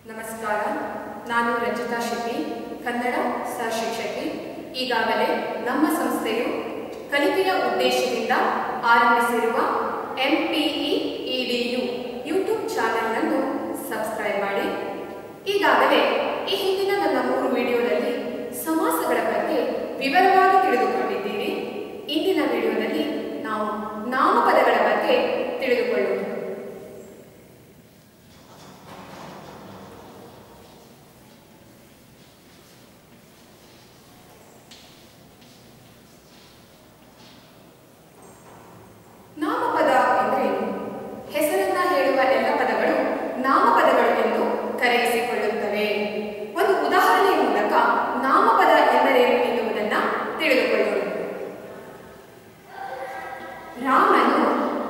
ನಮಸ್ಕಾರ ನಾನು ರಚಿತಾ ಶೆಟ್ಟಿ ಕನ್ನಡ ಸಹ ಶಿಕ್ಷಕಿ ಈಗಾಗಲೇ ನಮ್ಮ ಸಂಸ್ಥೆಯು ಕಲಿಕೆಯ ಉದ್ದೇಶದಿಂದ ಆರಂಭಿಸಿರುವ ಎಂಪಿಇ ಇಡಿಯು ಯೂಟ್ಯೂಬ್ ಚಾನೆಲ್ನನ್ನು ಸಬ್ಸ್ಕ್ರೈಬ್ ಮಾಡಿ ಈಗಾಗಲೇ ಈ ಹಿಂದಿನ ನನ್ನ ಮೂರು ವಿಡಿಯೋದಲ್ಲಿ ಸಮಾಸಗಳ ಬಗ್ಗೆ ವಿವರವಾಗಿ ತಿಳಿದುಕೊಂಡಿದ್ದೀರಿ ಇಂದಿನ ವಿಡಿಯೋದಲ್ಲಿ ನಾವು ನಾಮಪದಗಳ ಬಗ್ಗೆ ತಿಳಿದುಕೊಳ್ಳೋಣ ನಾಮಪದ ಅಂದ್ರೆ ಏನು ಹೆಸರನ್ನ ಹೇಳುವ ಎಲ್ಲ ಪದಗಳು ನಾಮಪದಗಳು ಎಂದು ಕರೆಯಿಸಿಕೊಳ್ಳುತ್ತವೆ ಒಂದು ಉದಾಹರಣೆಯ ಮೂಲಕ ನಾಮಪದ ಎಂದರೇನು ಎನ್ನುವುದನ್ನ ತಿಳಿದುಕೊಳ್ಳೋಣ ರಾಮನು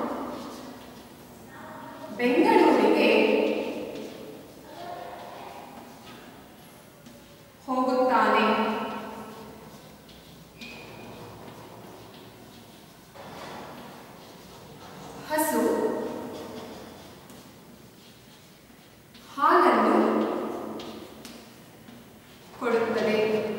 ಬೆಂಗಳೂರಿಗೆ ಹೋಗುತ್ತಾನೆ ಹಸು ಹಾಲನ್ನು ಕೊಡುತ್ತದೆ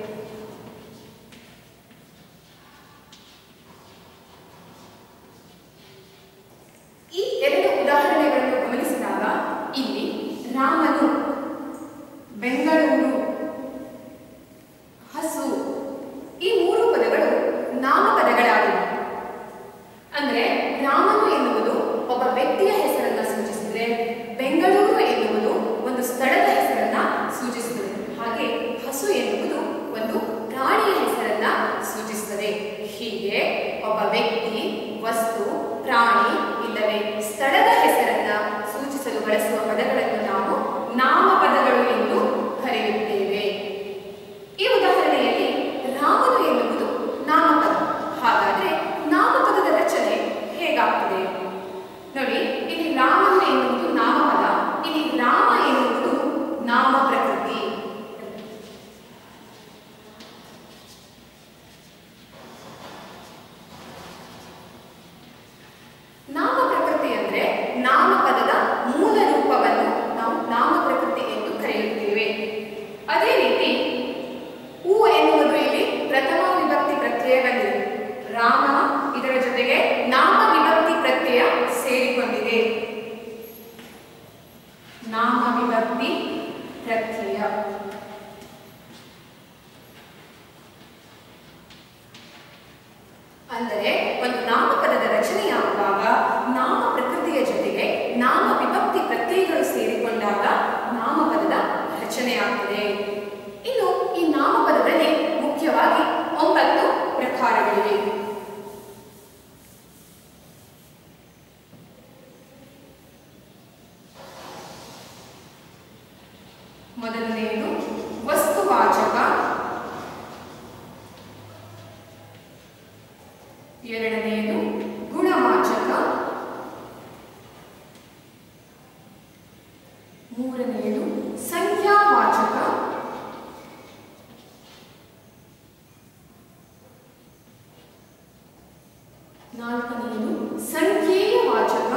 ಈ ಎರಡು ಉದಾಹರಣೆಗಳನ್ನು ಗಮನಿಸಿದಾಗ ಇಲ್ಲಿ ರಾಮನು ಬೆಂಗಳೂರು ಹಸು ಈ ಮೂರು ಪದಗಳು ನಾಮಪದಗಳಾಗಿವೆ ಅಂದ್ರೆ ರಾಮನು ಎನ್ನುವುದು ಒಬ್ಬ ವ್ಯಕ್ತಿಯ ಹೆಸರನ್ನ ಸೂಚಿಸಿದರೆ ಬೆಂಗಳೂರು ಎನ್ನುವುದು ಒಂದು ಸ್ಥಳದ ಹೆಸರನ್ನ ಸೂಚಿಸುತ್ತದೆ ಹಾಗೆ ಹಸು ಎನ್ನುವುದು ಒಂದು ಪ್ರಾಣಿಯ ಹೆಸರನ್ನ ಸೂಚಿಸುತ್ತದೆ ಹೀಗೆ ಒಬ್ಬ ವ್ಯಕ್ತಿ ವಸ್ತು ಪ್ರಾಣಿ ಇಲ್ಲವೇ ಸ್ಥಳದ ಹೆಸರನ್ನ ಸೂಚಿಸಲು ಬಳಸುವ ಪದಗಳನ್ನು ನಾವು ನಾಮಪದಗಳು ಎಂದು ಕರೆಯುತ್ತೇವೆ ಈ ಉದಾಹರಣೆಯಲ್ಲಿ ರಾಮನು ಎನ್ನುವುದು ನಾಮಪದ ಹಾಗಾದ್ರೆ ನಾಮಪದದ ರಚನೆ ಹೇಗಾಗ್ತದೆ ನೋಡಿ ಇಲ್ಲಿ ರಾಮನು ಎನ್ನುವುದು ನಾಮಪದ ಇಲ್ಲಿ ರಾಮ ಎನ್ನುವುದು ನಾಮ ಪ್ರಕೃತಿ ನಾಮ ಪ್ರಕೃತಿ ಅಂದ್ರೆ ನಾಮಪದದ ಮೂಲ ರೂಪವನ್ನು ನಾವು ನಾಮ ಪ್ರಕೃತಿ ಎಂದು ಕರೆಯುತ್ತೇವೆ ಅದೇ ರೀತಿ ಹೂ ಎನ್ನುವುದು ಇಲ್ಲಿ ಪ್ರಥಮ ವಿಭಕ್ತಿ ಪ್ರತ್ಯಯ ಬಂದಿದೆ ರಾಮ ಇದರ ಜೊತೆಗೆ ನಾಮ ವಿಭಕ್ತಿ ಪ್ರತ್ಯಯ ಸೇರಿಕೊಂಡಿದೆ ನಾಮ ವಿಭಕ್ತಿ ಪ್ರತ್ಯಯ ಅಂದರೆ ಒಂದು ನಾಮಪದದ ರಚನೆಯಾಗುವಾಗ ನಾಮ ಪ್ರಕೃತಿಯ ಜೊತೆಗೆ ನಾಮ ವಿಭಕ್ತಿ ಪ್ರತ್ಯಯಗಳು ಸೇರಿಕೊಂಡಾಗ ನಾಮಪದದ ರಚನೆಯಾಗ್ತದೆ ಇನ್ನು ಈ ನಾಮಪದದಲ್ಲಿ ಮುಖ್ಯವಾಗಿ ಒಂಬತ್ತು ಪ್ರಕಾರಗಳಿವೆ ಮೊದಲನೆಯದು ವಸ್ತುವಾಚಕ ಎರಡನೆಯದು ಗುಣವಾಚಕ ಮೂರನೆಯದು ಸಂಖ್ಯಾವಾಚಕ ನಾಲ್ಕನೆಯದು ಸಂಖ್ಯೇಯ ವಾಚಕ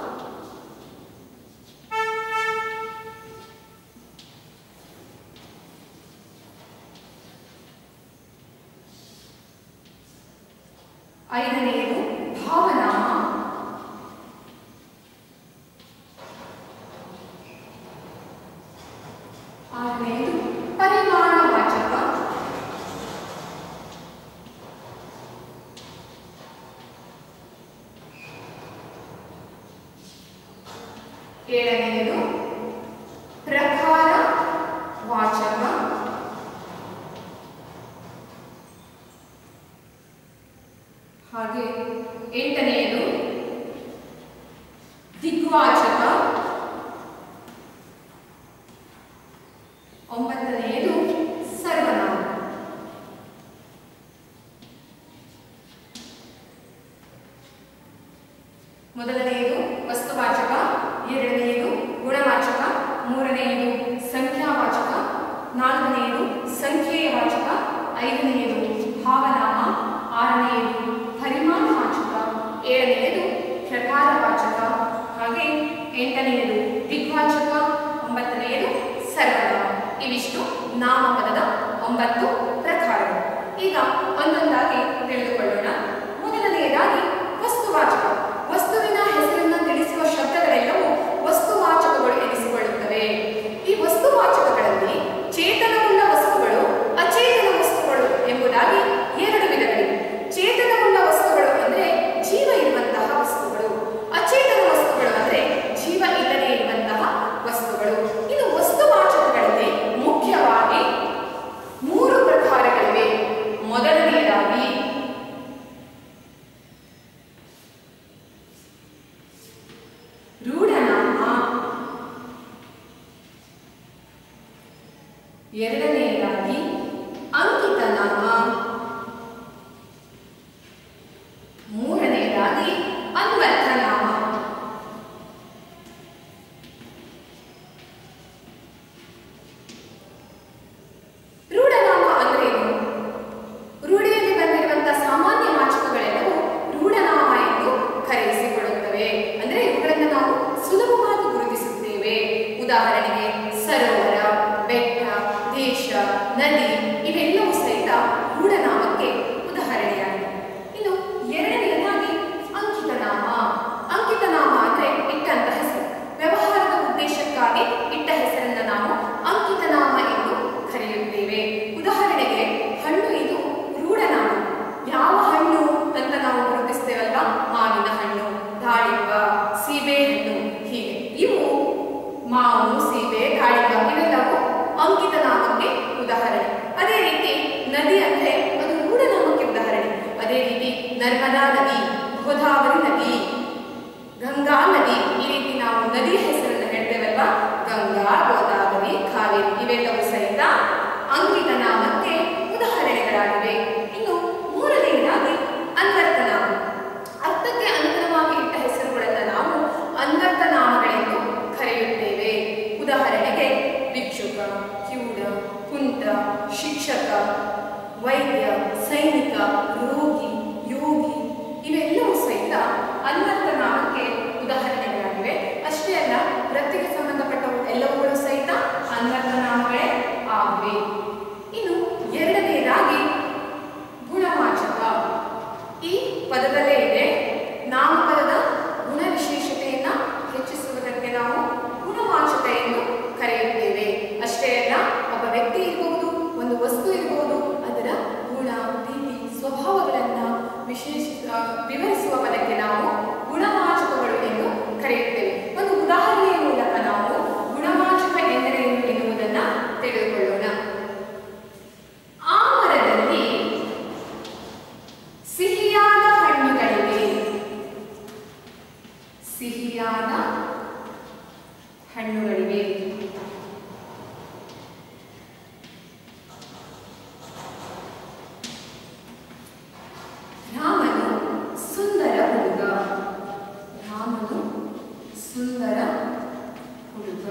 ಐದನೆಯದು ಭಾವನಾಮ ಆರನೆಯದು ಪರಿಮಾಣವಾಚಕ ಏಳನೆಯದು ಪ್ರಕಾರ ವಾಚಕ ಹಾಗೆ ಎಂಟನೆಯದು ದಿಗ್ವಾಚಕ ಒಂಬತ್ತನೆಯದು ಸರ್ವನಾಮ ಮೊದಲನೆಯದು ವಸ್ತುವಾಚಕ ಎರಡನೆಯದು ಗುಣವಾಚಕ ಮೂರನೆಯದು ಸಂಖ್ಯಾವಾಚಕ ನಾಲ್ಕನೆಯದು ಸಂಖ್ಯೆಯ ವಾಚಕ ಐದನೆಯದು ಭಾವನಾಮ ಆರನೆಯದು ಪರಿಮಾಣವಾಚಕ ಏಳನೆಯದು ಪ್ರಕಾರವಾಚಕ ಹಾಗೆ ಎಂಟನೆಯದು ದಿಗ್ವಾಚಕ ಒಂಬತ್ತನೆಯದು ಸರ್ವ ಒಂಬತ್ತು ಪ್ರಕಾರಗಳು ಈಗ ಒಂದೊಂದಾಗಿ ತಿಳಿದುಕೊಳ್ಳೋಣ ಮೊದಲನೆಯದಾಗಿ ವಸ್ತುವಾಚಕ ವಸ್ತುವಿನ ಹೆಸರನ್ನು ತಿಳಿಸುವ ಶಬ್ದಗಳೆಲ್ಲವೂ ವಸ್ತುವಾಚಕಗಳು ಎನಿಸಿಕೊಳ್ಳುತ್ತವೆ ಈ ವಸ್ತುವಾಚಕಗಳಲ್ಲಿ ಚೇತನವುಳ್ಳ ವಸ್ತುಗಳು ಅಚೇತನ ವಸ್ತುಗಳು ಎಂಬುದಾಗಿ ಎರಡು ವಿಧಗಳಿವೆ ಚೇತನವುಳ್ಳ ವಸ್ತುಗಳು ಅಂದರೆ ಜೀವ ಇರುವಂತಹ ವಸ್ತುಗಳು ಅಚೇತನ ವಸ್ತುಗಳು ಅಂದರೆ ಜೀವ ಇಲ್ಲದೆ ಇರುವಂತಹ ವಸ್ತುಗಳು ಇನ್ನು ವಸ್ತುವಾಚಕಗಳಲ್ಲಿ ಮುಖ್ಯವಾಗಿ ಮೂರು ಪ್ರಕಾರಗಳಿವೆ ಮೊದಲನೆಯದಾಗಿ ರೂಢನಾಮ ಎರಡನೆಯದಾಗಿ ಅಂಕಿತನಾಮ ಮೂರನೆಯದಾಗಿ ಅನ್ವರ್ಥನಾಮ ರೂಢನಾಮ ಅಂದ್ರೆ ಏನು ರೂಢಿಯಲ್ಲಿ ಬಂದಿರುವಂತಹ ಸಾಮಾನ್ಯ ವಾಚಕಗಳೆಲ್ಲವೂ ರೂಢನಾಮ ಎಂದು ಕರೆಯಿಸಿಕೊಳ್ಳುತ್ತವೆ ಅಂದ್ರೆ ಇವುಗಳನ್ನು ನಾವು ಸುಲಭವಾಗಿ ಗುರುತಿಸುತ್ತೇವೆ ಉದಾಹರಣೆಗೆ ಸರೋವರ ಬೆಟ್ಟ ದೇಶ ನದಿ ಇವೆಲ್ಲವೂ ಸಹಿತ ರೂಢನಾಮಕ್ಕೆ ಉದಾಹರಣೆಯಾಗಿದೆ ಇನ್ನು ಎರಡನೆಯದಾಗಿ ಅಂಕಿತನಾಮ ಅಂಕಿತನಾಮ ಅಂದ್ರೆ ಇಟ್ಟಂತ ಹೆಸರು ವ್ಯವಹಾರದ ಉದ್ದೇಶಕ್ಕಾಗಿ ಇಟ್ಟ ಹೆಸರನ್ನ ನಾವು ಅಂಕಿತನಾಮ ಎಂದು ಕರೆಯುತ್ತೇವೆ ಉದಾಹರಣೆಗೆ ಹಣ್ಣು ಇದು ರೂಢನಾಮ ಯಾವ ಹಣ್ಣು ಅಂತ ನಾವು ಗುರುತಿಸ್ತೇವಲ್ವಾ ಮಾವಿನ ಹಣ್ಣು ದಾಳಿಂಬ ಸೀಬೆ ಹಣ್ಣು ಹೀಗೆ ಇವು ಮಾವು ಸೀಬೆ ದಾಳಿಂಬ ಇವೆಲ್ಲವೂ ಅಂಕಿತ ನಾಮಕ್ಕೆ ಉದಾಹರಣೆ ಅದೇ ರೀತಿ ನದಿ ಅಂದ್ರೆ ಅದು ರೂಢನಾಮಕ್ಕೆ ಉದಾಹರಣೆ ಅದೇ ರೀತಿ ನರ್ಮದಾ ನದಿ ಗೋದಾವರಿ ನದಿ ಗಂಗಾ ನದಿ ಈ ರೀತಿ ನಾವು ನದಿಯ ಹೆಸರನ್ನು ಹೇಳ್ತೇವಲ್ವಾ ಗಂಗಾ ಗೋದಾವರಿ ಕಾವೇರಿ ಇವೆಲ್ಲವೂ ಸಹಿತ ಅಂಕಿತ ನಾಮಕ್ಕೆ ಉದಾಹರಣೆಗಳಾಗಿವೆ ಇನ್ನು ಮೂರನೆಯದಾಗಿ ಅನ್ವರ್ಥ ನಾಮ ಅರ್ಥಕ್ಕೆ ಅನುಗುಣವಾಗಿ ಇಟ್ಟ ಹೆಸರುಗಳನ್ನು ನಾವು ಅನ್ವರ್ಥ ನಾಮಗಳೆಂದು ಕರೆಯುತ್ತೇವೆ ಉದಾಹರಣೆಗೆ ಭಿಕ್ಷುಕ ಕಿವುಡ ಕುಂಟ ಶಿಕ್ಷಕ ವೈದ್ಯ ಸೈನಿಕ ರೋಗಿ ಯೋಗಿ ಇವೆಲ್ಲವೂ ಸಹಿತ ಅನ್ವರ್ಥ ನಾಮಕ್ಕೆ ಉದಾಹರಣೆಗಳಾಗಿವೆ ಅಷ್ಟೇ ಅಲ್ಲ ವೃತ್ತಿಗೆ ಸಂಬಂಧಪಟ್ಟವು ಎಲ್ಲವುಗಳು ಸಹಿತ ಅನ್ವರ್ಥ ನಾಮಗಳೇ ಆಗಿವೆ ಇನ್ನು ಎರಡನೆಯದಾಗಿ ಗುಣವಾಚಕ ಈ ಪದದಲ್ಲೇ ಇದೆ ನಾಮಪದದ ಗುಣ ವಿಶೇಷತೆಯನ್ನ ಹೆಚ್ಚಿಸುವುದಕ್ಕೆ ನಾವು ಗುಣವಾಚಕ ಎಂದು ಕರೆಯುತ್ತೇವೆ ಅಷ್ಟೇ ಅಲ್ಲ ಒಬ್ಬ ವ್ಯಕ್ತಿ ಇರಬಹುದು ಒಂದು ವಸ್ತು ಇರಬಹುದು ಅದರ ಗುಣ ರೀತಿ ಸ್ವಭಾವಗಳನ್ನ ವಿಶೇಷ ಆ, ವಿವರಿಸುವ ಪದಕ್ಕೆ ನಾವು ಗುಣವಾಚಕಗಳು ಎಂದು ಕರೆಯುತ್ತೇವೆ ಒಂದು ಉದಾಹರಣೆಯ ಮೂಲಕ ನಾವು ಗುಣವಾಚಕ ಎಂದರೇನು ಎನ್ನುವುದನ್ನ ತಿಳಿದುಕೊಳ್ಳೋಣ ಆ ಮರದಲ್ಲಿ ಸಿಹಿಯಾದ ಹಣ್ಣುಗಳಿವೆ ಸಿಹಿಯಾದ ಹಣ್ಣುಗಳಿವೆ ರಾಮನು ಸುಂದರ ಹುಡುಗ ರಾಮನು ಸುಂದರ ಹುಡುಗ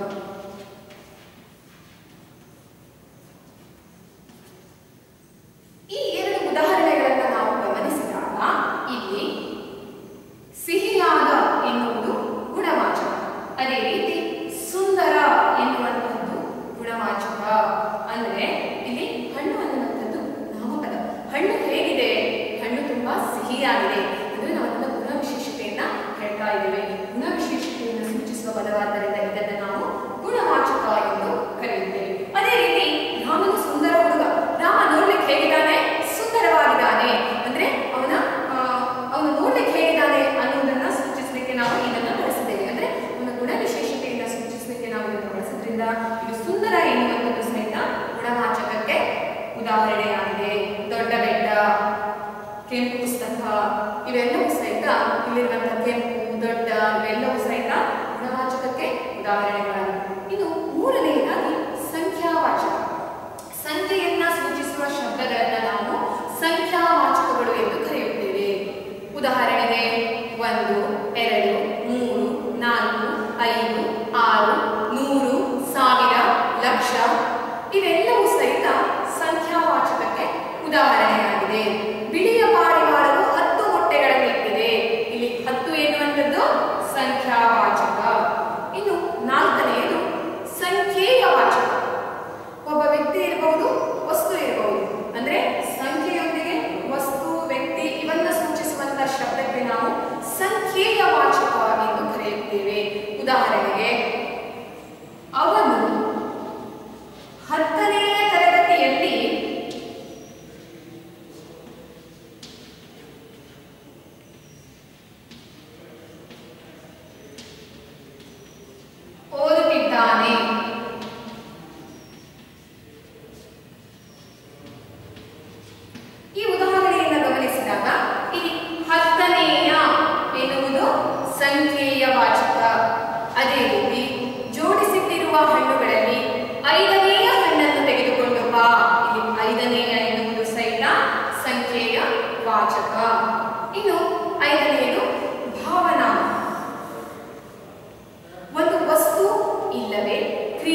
ಈ ಎರಡು ಉದಾಹರಣೆಗಳನ್ನು ನಾವು ಗಮನಿಸಿದಾಗ ಇಲ್ಲಿ ಸಿಹಿಯಾದ ಎನ್ನುವುದು ಗುಣವಾಚಕ ಅದೇ ರೀತಿ ಸುಂದರ ಎನ್ನುವಂಥದ್ದು ಗುಣವಾಚಕ ಅಂದ್ರೆ ಇಲ್ಲಿ ಹಣ್ಣು ಅನ್ನುವಂಥದ್ದು ನಾಮಪದ ಹಣ್ಣು ಹೇಗಿದೆ ಹಣ್ಣು ತುಂಬಾ ಸಿಹಿಯಾಗಿದೆ ಅಂದ್ರೆ ನಾವು ಅದನ್ನ ಗುಣ ವಿಶೇಷತೆಯನ್ನ ಹೇಳ್ತಾ ಇದ್ದೇವೆ ಗುಣ ವಿಶೇಷತೆಯನ್ನು ಸೂಚಿಸುವ ಪದವಾದ್ದರಿಂದ ಇದನ್ನು ನಾವು ಗುಣವಾಚಕ ಎಂದು ಕರೆಯುತ್ತೇವೆ ಅದೇ ರೀತಿ ರಾಮನು ಸುಂದರ ಹುಡುಗ ರಾಮ ನೋಡ್ಲಿಕ್ಕೆ ಹೇಗಿದ್ದಾನೆ ಸುಂದರವಾಗಿದ್ದಾನೆ ಅಂದ್ರೆ ಅವನ ಆ, ಅವನು ನೋಡ್ಲಿಕ್ಕೆ ಹೇಗಿದ್ದಾನೆ ಅನ್ನೋದನ್ನ ಸೂಚಿಸಲಿಕ್ಕೆ ನಾವು ಇದನ್ನ ಬಳಸಿದ್ದೇವೆ ಅಂದ್ರೆ ಅವನ ಗುಣ ವಿಶೇಷತೆಯನ್ನ ಸೂಚಿಸಲಿಕ್ಕೆ ನಾವು ಇದನ್ನು ಬಳಸೋದ್ರಿಂದ ಇದು ಸುಂದರ ಎನ್ನುವಂಥದ್ದು ಸಹಿತ ಗುಣವಾಚಕಕ್ಕೆ ಉದಾಹರಣೆಯಾಗಿದೆ ದೊಡ್ಡ ಬೆಟ್ಟ ಕೆಂಪು ಪುಸ್ತಕ ಇವೆಲ್ಲವೂ ಸಹಿತ ಇಲ್ಲಿರುವಂತಹ ಕೆಂಪು ದೊಡ್ಡ ಇವೆಲ್ಲವೂ ಸಹಿತ ಗುಣವಾಚಕಕ್ಕೆ ಉದಾಹರಣೆಗಳಾಗಿವೆ ಇನ್ನು ಮೂರನೆಯದಾಗಿ ಸಂಖ್ಯಾವಾಚಕ ಸಂಖ್ಯೆಯನ್ನ ಸೂಚಿಸುವ ಶಬ್ದಗಳನ್ನ ನಾವು ಸಂಖ್ಯಾವಾಚಕಗಳು ಎಂದು ಕರೆಯುತ್ತೇವೆ ಉದಾಹರಣೆಗೆ ಒಂದು ಎರಡು ಮೂರು ನಾಲ್ಕು ಐದು ಆರು ನೂರು ಸಾವಿರ ಲಕ್ಷ ಇವೆಲ್ಲವೂ ಸಹಿತ ಸಂಖ್ಯಾವಾಚಕಕ್ಕೆ ಉದಾಹರಣೆಯಾಗಿದೆ ಬಿಳಿಯ ಪಾರಿವಾಳವು ಹತ್ತು ಮೊಟ್ಟೆಗಳನ್ನು ಇಟ್ಟಿದೆ ಇಲ್ಲಿ ಹತ್ತು ಎನ್ನುವಂಥದ್ದು ಸಂಖ್ಯಾವಾಚಕ ಇನ್ನು ನಾಲ್ಕನೆಯದು ಸಂಖ್ಯೇಯ ವಾಚಕ ಒಬ್ಬ ವ್ಯಕ್ತಿ ಇರಬಹುದು ವಸ್ತು ಇರಬಹುದು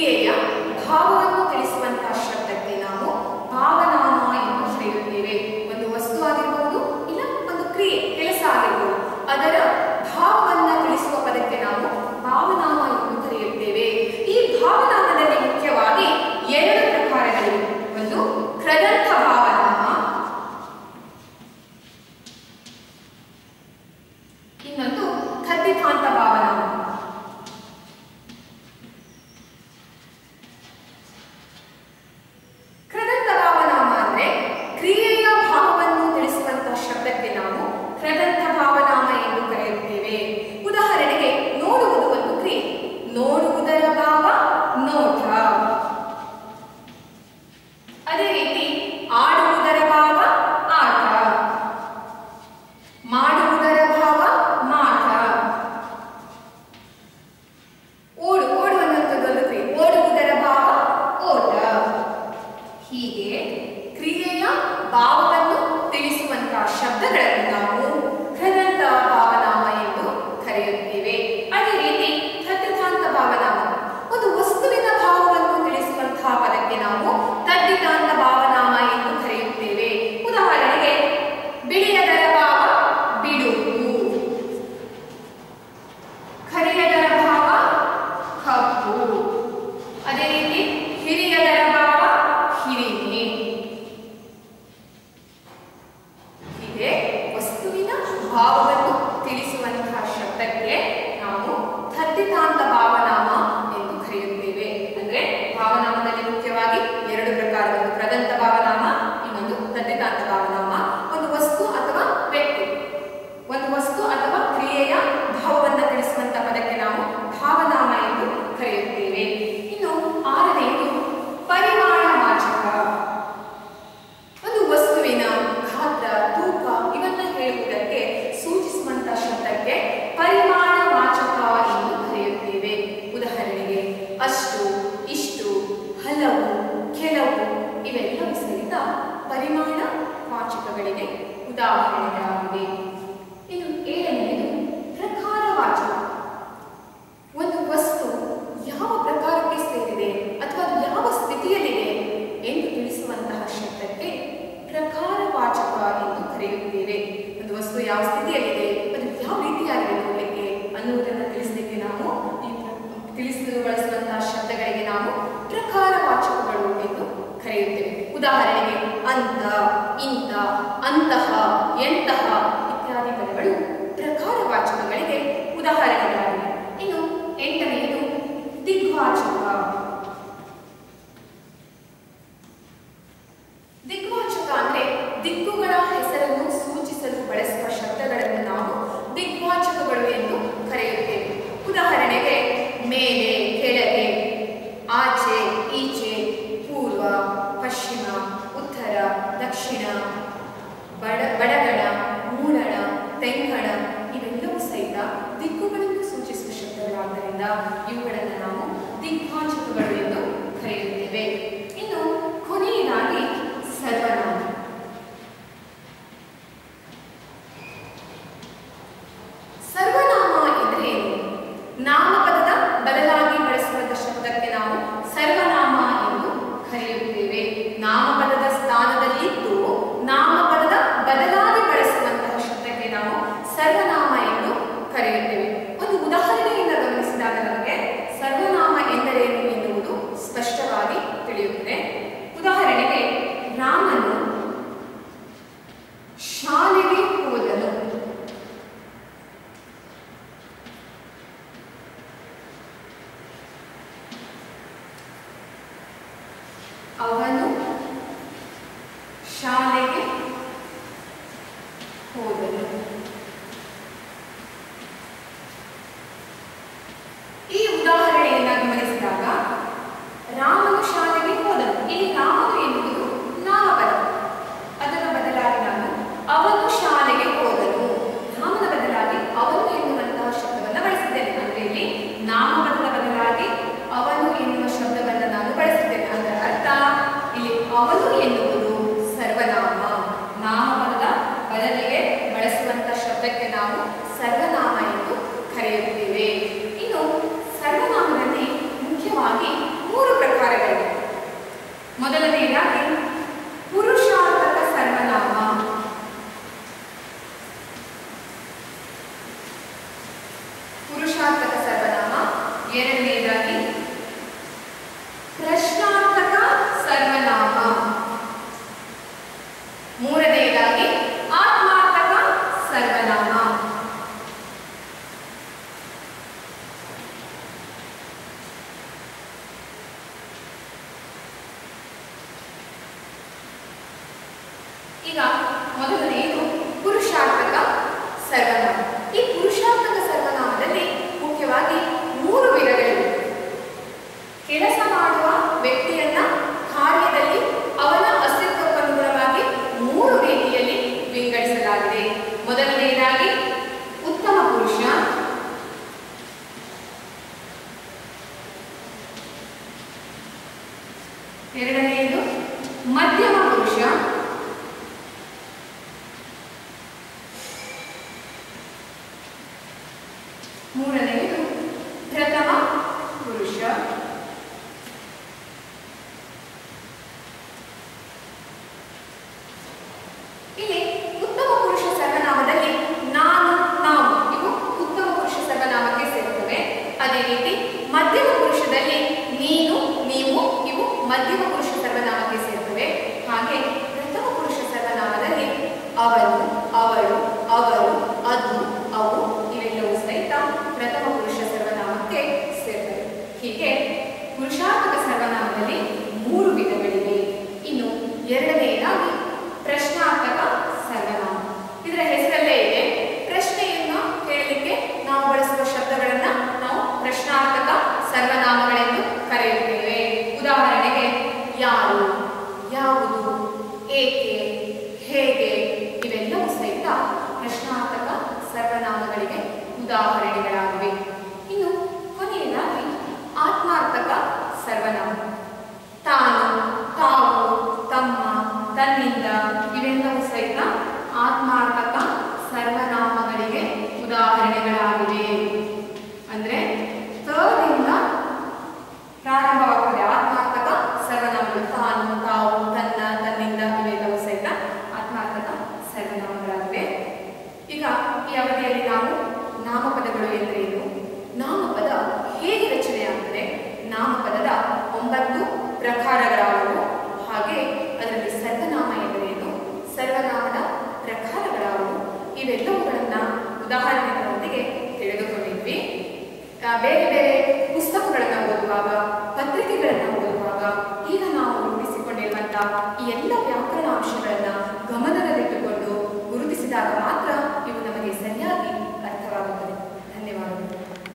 ಕ್ರಿಯೆಯ ಭಾವವನ್ನು ತಿಳಿಸುವಂತಹ ಶಬ್ದಕ್ಕೆ ನಾವು ಭಾವನಾಮ ಎಂದು ಕರೆಯುತ್ತೇವೆ ಒಂದು ವಸ್ತು ಆಗಿರಬಹುದು ಇಲ್ಲ ಒಂದು ಕ್ರಿಯೆ ಕೆಲಸ ಆಗಿರಬಹುದು ಅದರ ಭಾವವನ್ನ ತಿಳಿಸುವ ಪದಕ್ಕೆ ನಾವು ಭಾವನಾಮ ಎಂದು ಕರೆಯುತ್ತೇವೆ ಈ ಭಾವನಾಮದಲ್ಲಿ ಮುಖ್ಯವಾಗಿ ಎರಡು ಪ್ರಕಾರಗಳಿವೆ ಒಂದು ಕೃದಂತ ಭಾವನಾಮ ಇನ್ನೊಂದು ಕದ್ದಿತಾಂತ ಭಾವನಾಮ ಕೃದಂತ ಭಾವನಾಮ ಅಂದ್ರೆ ಕ್ರಿಯೆಯ ಭಾವವನ್ನು ತಿಳಿಸುವಂತಹ ಶಬ್ದಕ್ಕೆ ನಾವು ಕೃದಂತ ಭಾವನಾಮ ಎಂದು ಕರೆಯುತ್ತೇವೆ ಉದಾಹರಣೆಗೆ ನೋಡುವುದು ಒಂದು ಕ್ರಿಯೆ ನೋಡುವುದರ ಭಾವ ನೋಟ ಅದೇ ರೀತಿ ಆಡುವುದರ ಭಾವ ಆಟ ಮಾಡುವುದರ ಭಾವ ಮಾಟ ಓಡು ಓಡುವಂಥದ್ದು ಒಂದು ಕ್ರಿಯೆ ಓಡುವುದರ ಭಾವ ಓಟ ಹೀಗೆ ಕ್ರಿಯೆಯ ಭಾವವನ್ನು ತಿಳಿಸುವಂತಹ ಶಬ್ದಗಳನ್ನು ನಾವು ಕೃದಂತ ಭಾವನಾಮ ಎಂದು ಕರೆಯುತ್ತೇವೆ ಅದೇ ರೀತಿ ತದ್ದಿತಾಂತ ಭಾವನಾಮ ಒಂದು ವಸ್ತುವಿನ ಭಾವವನ್ನು ತಿಳಿಸುವಂತಹ ಪದಕ್ಕೆ ನಾವು ತದ್ದಿತಾಂತ ಭಾವನಾಮ ಎಂದು ಕರೆಯುತ್ತೇವೆ ಉದಾಹರಣೆಗೆ ಬಿಳಿಯದರ ಭಾವ ಬಿಡುವು ಕರಿಯದರ ಭಾವ ಕಪ್ಪು ಅದೇ ರೀತಿ ಹಿರಿಯದರ ಭಾವ ಹಿರಿಮೆ ಹೀಗೆ ವಸ್ತುವಿನ ಭಾವವನ್ನು ತಿಳಿಸುವಂತಹ ಶಬ್ದಕ್ಕೆ ನಾವು ತದ್ದಿತಾಂತ ಭಾವನಾಮ ಎಂದು ಕರೆಯುತ್ತೇವೆ ಅಂದ್ರೆ ಭಾವನಾಮದಲ್ಲಿ ಮುಖ್ಯವಾಗಿ ಎರಡು ಪ್ರಕಾರ ಒಂದು ಪ್ರದಂತ ಭಾವನಾಮ ಇನ್ನೊಂದು ತದ್ದಿತಾಂತ ಭಾವನಾಮ ಒಂದು ವಸ್ತು ಅಥವಾ ವ್ಯಕ್ತಿ ಒಂದು ವಸ್ತು ಅಥವಾ ಕ್ರಿಯೆಯ ಭಾವವನ್ನು ತಿಳಿಸುವಂತಹ ಪದಕ್ಕೆ ನಾವು ಭಾವನಾಮ ಎಂದು ಕರೆಯುತ್ತೇವೆ ಇನ್ನು ಆರನೆಯದು ಪರಿಮಾಣ ವಾಚಕ ಒಂದು ವಸ್ತುವಿನ ಗಾತ್ರ ತೂಕ ಇವನ್ನ ಹೇಳುವುದಕ್ಕೆ ಸೂಚಿಸುವಂತಹ ಶಬ್ದಕ್ಕೆ ಪರಿಮಾಣ ವಾಚಕ ಎಂದು ಕರೆಯುತ್ತೇವೆ ಉದಾಹರಣೆಗೆ ಅಷ್ಟು ಇಷ್ಟು ಹಲವು ಕೆಲವು ಇವೆಲ್ಲವೂ ಸಹಿತ ಪರಿಮಾಣ ವಾಚಕಗಳಿಗೆ ಉದಾಹರಣೆಗಳಾಗಿವೆ ಇನ್ನು ಏಳನೆಯದು ಪ್ರಕಾರವಾಚಕ ಒಂದು ವಸ್ತು ಯಾವ ಪ್ರಕಾರಕ್ಕೆ ಸೇರಿದೆ ಅಥವಾ ಅದು ಯಾವ ಸ್ಥಿತಿಯಲ್ಲಿದೆ ಎಂದು ತಿಳಿಸುವಂತಹ ಶಬ್ದಕ್ಕೆ ಪ್ರಕಾರವಾಚಕ ಎಂದು ಕರೆಯುತ್ತೇವೆ ಒಂದು ವಸ್ತು ಯಾವ ಸ್ಥಿತಿಯಲ್ಲಿದೆ ಅದು ಯಾವ ರೀತಿಯಾಗಿದೆ ನೋಡಲಿಕ್ಕೆ ಅನ್ನುವುದನ್ನು ತಿಳಿಸಲಿಕ್ಕೆ ನಾವು ಈ ಪ್ರ- ತಿಳಿಸಲು ಬಳಸುವಂತಹ ಶಬ್ದಗಳಿಗೆ ನಾವು ಪ್ರಕಾರವಾಚಕಗಳು ಎಂದು ಕರೆಯುತ್ತೇವೆ ಉದಾಹರಣೆಗೆ ಅಂತ ಇಂಥ ಅಂತಹ ಎಂತಹ ಇತ್ಯಾದಿ ಪದಗಳು ಪ್ರಕಾರವಾಚಕಗಳಿಗೆ ಉದಾಹರಣೆಗಳಾಗಿವೆ ಇನ್ನು ಎಂಟನೆಯದು ದಿಗ್ವಾಚಕ ದಿಗ್ವಾಚಕ ಅಂದ್ರೆ ದಿಕ್ಕುಗಳ ಹೆಸರನ್ನು ಸೂಚಿಸಲು ಬಳಸುವ ಶಬ್ದಗಳನ್ನು ನಾವು ದಿಗ್ವಾಚಕಗಳು ಎಂದು ಕರೆಯುತ್ತೇವೆ ಉದಾಹರಣೆಗೆ ಮೇಲೆ ಕೆಳಗೆ ಆಚೆ ಈಚೆ ಪೂರ್ವ ಪಶ್ಚಿಮ ಉತ್ತರ ದಕ್ಷಿಣ ಬಡ ಬಡಗಣ ಮೂಡಣ ತೆಂಗಣ ಇವೆಲ್ಲವೂ ಸಹಿತ ದಿಕ್ಕುಗಳನ್ನು ಸೂಚಿಸುವ ಶಬ್ದಗಳಾದ್ದರಿಂದ ಇವುಗಳನ್ನು ನಾವು ದಿಗ್ವಾಚಕಗಳು ಎಂದು ಕರೆಯುತ್ತೇವೆ ಇನ್ನು ಕೊನೆಯದಾಗಿ ಸರ್ವನಾಮ ಸರ್ವನಾಮ ಎಂದರೆ ಏನು ನಾಮಪದದ ಬದಲಾಗಿ ಬಳಸುವಂತ ಶಬ್ದಕ್ಕೆ ನಾವು ಸರ್ವನಾಮ ಎಂದು ಕರೆಯುತ್ತೇವೆ ನಾಮಪದದ ಸ್ಥಾನದಲ್ಲಿದ್ದು ನಾಮಪದದ ಬದಲಾಗಿ ಬಳಸುವಂತಹ ಶಬ್ದಕ್ಕೆ ನಾವು ಸರ್ವನಾಮ ಎಂದು ಕರೆಯುತ್ತೇವೆ ಒಂದು ಉದಾಹರಣೆಯಿಂದ ಗಮನಿಸಿದಾಗ ನಮಗೆ ಸರ್ವನಾಮ ಎಂದರೇನು ಎನ್ನುವುದು ಸ್ಪಷ್ಟವಾಗಿ ತಿಳಿಯುತ್ತದೆ ಉದಾಹರಣೆಗೆ ರಾಮನು ಶಾಲೆಗೆ ಹೋದನು ಅವನು ಶಾಲೆಗೆ ಹೋದನು ಈ ಉದಾಹರಣೆಯನ್ನ ಗಮನಿಸಿದಾಗ ರಾಮನು ಶಾಲೆಗೆ ಹೋದನು ಇಲ್ಲಿ ರಾಮನು ಎನ್ನುವುದು ನಾಮಪದ ಅದರ ಬದಲಾಗಿ ನಾನು ಅವನು ಶಾಲೆಗೆ ಹೋದನು ನಾಮದ ಬದಲಾಗಿ ಅವನು ಎನ್ನುವಂತಹ ಶಬ್ದವನ್ನು ಬಳಸಿದ್ದೇನೆ ಅಂದ್ರೆ ಇಲ್ಲಿ ನಾಮಪದದ ಬದಲಾಗಿ ಅವನು ಎನ್ನುವ ಶಬ್ದವನ್ನು ನಾನು ಬಳಸಿದ್ದೇನೆ ಅದರ ಅರ್ಥ ಈಗ ಮೊದಲನೆಯದು ಪುರುಷಾರ್ಥಕ ಸರ್ವನಾಮ ಈ ಪುರುಷಾರ್ಥಕ ಸರ್ವನಾಮದಲ್ಲಿ ಮುಖ್ಯವಾಗಿ ಮೂರು ವಿಧಗಳಿವೆ ಕೆಲಸ ಮಾಡುವ ವ್ಯಕ್ತಿಯನ್ನ ಕಾರ್ಯದಲ್ಲಿ ಅವನ ಅಸ್ತಿತ್ವಕ್ಕನುಗುಣವಾಗಿ ಮೂರು ರೀತಿಯಲ್ಲಿ ವಿಂಗಡಿಸಲಾಗಿದೆ ಮೊದಲನೆಯದಾಗಿ ಉತ್ತಮ ಪುರುಷ ಎರಡನೆಯದು ಮಧ್ಯಮ ಪುರುಷ ಮೂರನೆಯದು ಪ್ರಥಮ ಪುರುಷ ಇಲ್ಲಿ ಉತ್ತಮ ಪುರುಷ ಸರ್ವನಾಮದಲ್ಲಿ ನಾನು ನಾವು ಇವು ಉತ್ತಮ ಪುರುಷ ಸರ್ವನಾಮಕ್ಕೆ ಸೇರುತ್ತವೆ ಅದೇ ರೀತಿ ಮಧ್ಯಮ ಪುರುಷದಲ್ಲಿ ನೀನು ನೀವು ಇವು ಮಧ್ಯಮ ಪುರುಷ ಸರ್ವನಾಮಕ್ಕೆ ಸೇರುತ್ತವೆ ಹಾಗೆ ಪ್ರಥಮ ಪುರುಷ ಸರ್ವನಾಮದಲ್ಲಿ ಅವನು ಅವಳು ಅವರು ಅದು ಅವು ಇವೆಲ್ಲವೂ ಸಹಿತ ಪ್ರಥಮ ಪುರುಷ ಸರ್ವನಾಮಕ್ಕೆ ಸೇರ್ತವೆ ಹೀಗೆ ಪುರುಷಾರ್ಥಕ ಸರ್ವನಾಮದಲ್ಲಿ ಮೂರು ವಿಧಗಳಿವೆ ಇನ್ನು ಎರಡನೆಯದಾಗಿ ಪ್ರಶ್ನಾರ್ಥಕ ಸರ್ವನಾಮ ಇದರ ಹೆಸರಲ್ಲೇ ಇದೆ ಪ್ರಶ್ನೆಯನ್ನು ಕೇಳಲಿಕ್ಕೆ ನಾವು ಬಳಸುವ ಶಬ್ದಗಳನ್ನ ನಾವು ಪ್ರಶ್ನಾರ್ಥಕ ಸರ್ವನಾಮಗಳೆಂದು ಕರೆಯುತ್ತೇವೆ ಉದಾಹರಣೆಗೆ ಯಾರು ಯಾವುದು ಏಕೆ ಹೇಗೆ ಇವೆಲ್ಲವೂ ಸಹಿತ ಪ್ರಶ್ನಾರ್ಥಕ ಸರ್ವನಾಮಗಳಿಗೆ ಉದಾಹರಣೆಗಳಾಗಿವೆ ಇನ್ನು ಕೊನೆಯದಾಗಿ ಆತ್ಮಾರ್ಥಕ ಸರ್ವನಾಮ ತಾನು ತಾವು ತಮ್ಮ ತನ್ನಿಂದ ಇವೆಲ್ಲವೂ ಸಹಿತ ಆತ್ಮಾರ್ಥಕ ಸರ್ವನಾಮಗಳಿಗೆ ಉದಾಹರಣೆಗಳಾಗಿವೆ ಅಂದ್ರೆ ತದಿಂದ ಪ್ರಾರಂಭವಾಗುತ್ತದೆ ಆತ್ಮಾರ್ಥಕ ಸರ್ವನಾಮಗಳು ತಾನು ತಾವು ತನ್ನ ತನ್ನಿಂದ ಇವೆಲ್ಲವೂ ಸಹಿತ ಆತ್ಮಾರ್ಥಕ ಸರ್ವನಾಮಗಳಾಗಿವೆ ಈಗ ಈ ಅವಧಿಯಲ್ಲಿ ನಾವು ನಾಮಪದಗಳು ಎಂದರೇನು ನಾಮಪದ ಹೇಗೆ ರಚನೆಯಾಗುತ್ತದೆ ನಾಮಪದದ ಒಂಬತ್ತು ಪ್ರಕಾರಗಳಾದವು ಹಾಗೆ ಅದರಲ್ಲಿ ಸರ್ವನಾಮ ಎಂದರೇನು ಸರ್ವನಾಮದ ಪ್ರಕಾರಗಳಾದವು ಇವೆಲ್ಲವುಗಳನ್ನ ಉದಾಹರಣೆಗಳೊಂದಿಗೆ ತಿಳಿದುಕೊಂಡಿದ್ವಿ ಆ, ಬೇರೆ ಬೇರೆ ಪುಸ್ತಕಗಳನ್ನು ಓದುವಾಗ ಪತ್ರಿಕೆಗಳನ್ನು ಓದುವಾಗ ಈಗ ನಾವು ರೂಢಿಸಿಕೊಂಡಿರುವಂತಹ ಈ ಎಲ್ಲ ವ್ಯಾಕರಣ ಅಂಶಗಳನ್ನ ಗಮನ